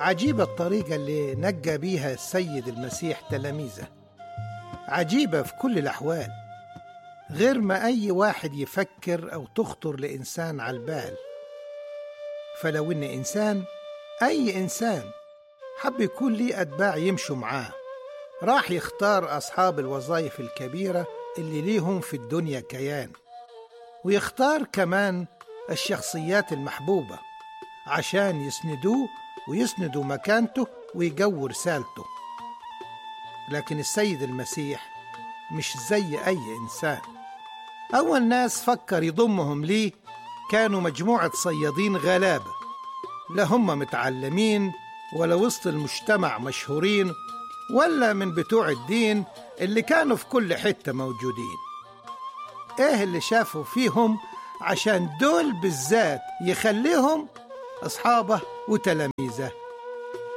عجيبة الطريقة اللي نجى بيها السيد المسيح تلاميذه عجيبة في كل الأحوال غير ما أي واحد يفكر أو تخطر لإنسان على البال فلو إن إنسان أي إنسان حب يكون ليه أتباع يمشوا معاه راح يختار أصحاب الوظائف الكبيرة اللي ليهم في الدنيا كيان ويختار كمان الشخصيات المحبوبة عشان يسندوه ويسندوا مكانته ويجوا رسالته لكن السيد المسيح مش زي أي إنسان أول ناس فكر يضمهم ليه كانوا مجموعة صيادين غلابة لا هم متعلمين ولا وسط المجتمع مشهورين ولا من بتوع الدين اللي كانوا في كل حتة موجودين ايه اللي شافوا فيهم عشان دول بالذات يخليهم أصحابه وتلاميذه